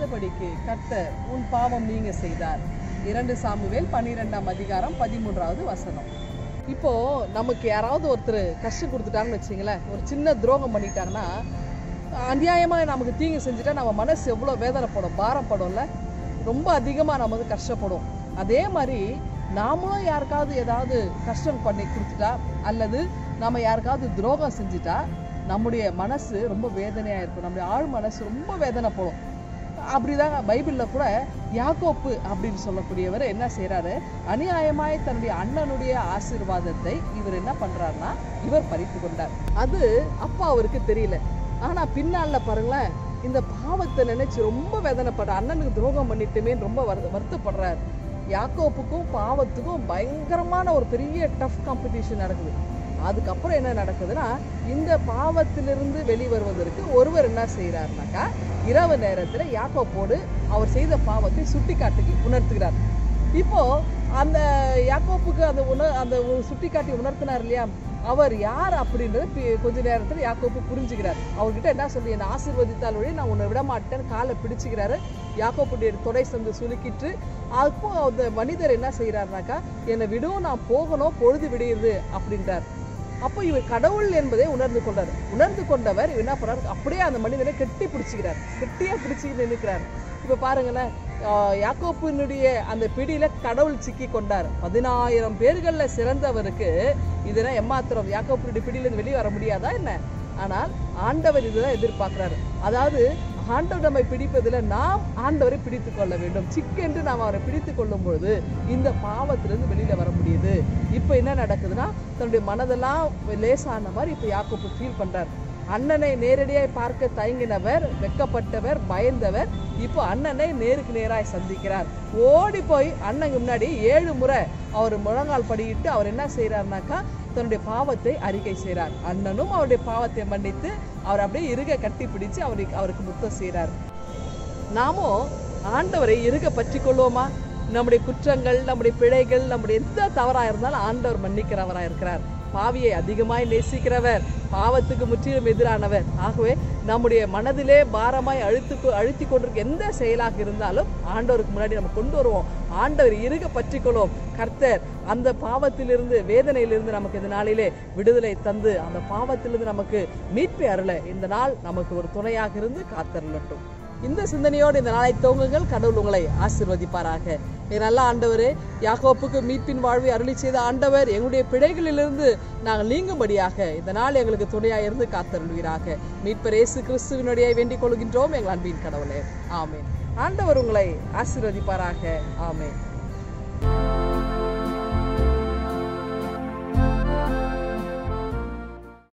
இராதபடிக்கு கர்த்தர் உன் பாவம் நீங்க செய்தார் இரண்டு சாமுவேல் பன்னிரெண்டாம் அதிகாரம் பதிமூன்றாவது வசனம் இப்போ நமக்கு யாராவது ஒருத்தர் கஷ்டம் கொடுத்துட்டாங்கன்னு வச்சுங்களேன் ஒரு சின்ன துரோகம் பண்ணிட்டாங்கன்னா அநியாயமா நமக்கு தீங்கு செஞ்சுட்டா நம்ம மனசு எவ்வளோ வேதனைப்படும் பாரப்படும்ல ரொம்ப அதிகமாக நம்ம வந்து கஷ்டப்படும் அதே மாதிரி நாமளும் யாருக்காவது ஏதாவது கஷ்டம் பண்ணி கொடுத்துட்டா அல்லது நம்ம யாருக்காவது துரோகம் செஞ்சுட்டா நம்முடைய மனசு ரொம்ப வேதனையாக இருக்கும் நம்முடைய ஆழ் மனசு ரொம்ப வேதனைப்படும் அப்படிதான் பைபிளில் கூட யாக்கோப்பு அப்படின்னு சொல்லக்கூடியவர் என்ன செய்றாரு அநியாயமாய் தன்னுடைய அண்ணனுடைய ஆசீர்வாதத்தை இவர் என்ன பண்றாருன்னா இவர் பறித்து கொண்டார் அது அப்பா அவருக்கு தெரியல ஆனா பின்னால பாருங்களேன் இந்த பாவத்தை நினைச்சு ரொம்ப வேதனைப்படுற அண்ணனுக்கு துரோகம் பண்ணிட்டுமேன்னு ரொம்ப வருத்த வருத்தப்படுறாரு யாக்கோப்புக்கும் பாவத்துக்கும் பயங்கரமான ஒரு பெரிய டஃப் காம்படிஷன் நடக்குது அதுக்கப்புறம் என்ன நடக்குதுன்னா இந்த பாவத்திலிருந்து வெளிவருவதற்கு ஒருவர் என்ன செய்யறாருனாக்கா இரவு நேரத்துல யாக்கோப்போடு அவர் செய்த பாவத்தை சுட்டி காட்டி உணர்த்துகிறார் இப்போ அந்த யாக்கோப்புக்கு அந்த உண அந்த சுட்டி காட்டி உணர்த்தினார் இல்லையா அவர் யார் அப்படின்றத பி- கொஞ்ச நேரத்துல யாக்கோப்பு புரிஞ்சுக்கிறார் அவர்கிட்ட என்ன சொல்லி என்னை ஆசீர்வதித்தால் வழி நான் உன்னை விட மாட்டேன்னு காலை பிடிச்சுக்கிறாரு யாக்கோப்புடைய தொடை சந்து சுலுக்கிட்டு அப்போ அந்த மனிதர் என்ன செய்யறாருனாக்கா என்னை விடும் நான் போகணும் பொழுது விடியுது அப்படின்றார் அப்போ இவர் கடவுள் என்பதை உணர்ந்து கொண்டார் உணர்ந்து கொண்டவர் இவர் என்ன பண்றாரு அப்படியே அந்த மனிதனை கெட்டி பிடிச்சுக்கிறார் கெட்டியா பிடிச்சிக்கிட்டு நிற்கிறார் இப்ப பாருங்களேன் ஆஹ் யாக்கோப்பினுடைய அந்த பிடியில கடவுள் சிக்கி கொண்டார் பதினாயிரம் பேர்கள்ல சிறந்தவருக்கு இதெல்லாம் எம்மாத்திரம் யாக்கோப்பினுடைய பிடியில இருந்து வெளியே வர முடியாதா என்ன ஆனால் ஆண்டவர் இதுதான் எதிர்பார்க்கிறாரு அதாவது ஆண்டவர் நம்மை பிடிப்பதில் நாம் ஆண்டவரை பிடித்து கொள்ள வேண்டும் சிக்கென்று நாம் அவரை பிடித்து கொள்ளும் பொழுது இந்த பாவத்திலிருந்து வெளியில வர முடியுது இப்போ என்ன நடக்குதுன்னா தன்னுடைய மனதெல்லாம் லேசான மாதிரி இப்போ யாக்கோப்பு ஃபீல் பண்றார் அண்ணனை நேரடியாய் பார்க்க தயங்கினவர் வெக்கப்பட்டவர் பயந்தவர் இப்போ அண்ணனை நேருக்கு நேராய் சந்திக்கிறார் ஓடி போய் அண்ணனுக்கு முன்னாடி ஏழு முறை அவர் முழங்கால் படியிட்டு அவர் என்ன செய்யறாருனாக்கா தன்னுடைய பாவத்தை அறிக்கை செய்கிறார் அண்ணனும் அவருடைய பாவத்தை மன்னித்து அவர் அப்படியே இறுக கட்டி பிடிச்சு அவருக்கு அவருக்கு முத்தம் செய்கிறார் நாமும் ஆண்டவரை இறுக பற்றி கொள்வோமா நம்முடைய குற்றங்கள் நம்முடைய பிழைகள் நம்முடைய எந்த தவறா இருந்தாலும் ஆண்டவர் மன்னிக்கிறவரா இருக்கிறார் பாவியை அதிகமாய் நேசிக்கிறவர் பாவத்துக்கு முற்றிலும் எதிரானவர் ஆகவே நம்முடைய மனதிலே பாரமாய் அழுத்து அழுத்தி கொண்டிருக்க எந்த செயலாக இருந்தாலும் ஆண்டவருக்கு முன்னாடி நம்ம கொண்டு வருவோம் ஆண்டவர் இறுக பற்றிக்கொள்வோம் கர்த்தர் அந்த பாவத்திலிருந்து வேதனையிலிருந்து நமக்கு இந்த நாளிலே விடுதலை தந்து அந்த பாவத்திலிருந்து நமக்கு மீட்பை அருள இந்த நாள் நமக்கு ஒரு துணையாக இருந்து காத்தருளட்டும் இந்த சிந்தனையோடு இந்த நாளை துவங்குங்கள் கடவுள் உங்களை ஆசிர்வதிப்பாராக என் நல்ல ஆண்டவரே யாக்கோப்புக்கு மீட்பின் வாழ்வை அருளி செய்த ஆண்டவர் எங்களுடைய பிழைகளிலிருந்து நாங்கள் நீங்கும்படியாக இந்த நாள் எங்களுக்கு துணையாக இருந்து காத்தருள்வீராக மீட்பர் இயேசு கிறிஸ்துவினுடைய வேண்டிக் கொள்கின்றோம் எங்கள் அன்பின் கடவுளே ஆமென் ஆண்டவர் உங்களை ஆசீர்வதிப்பாராக ஆமென்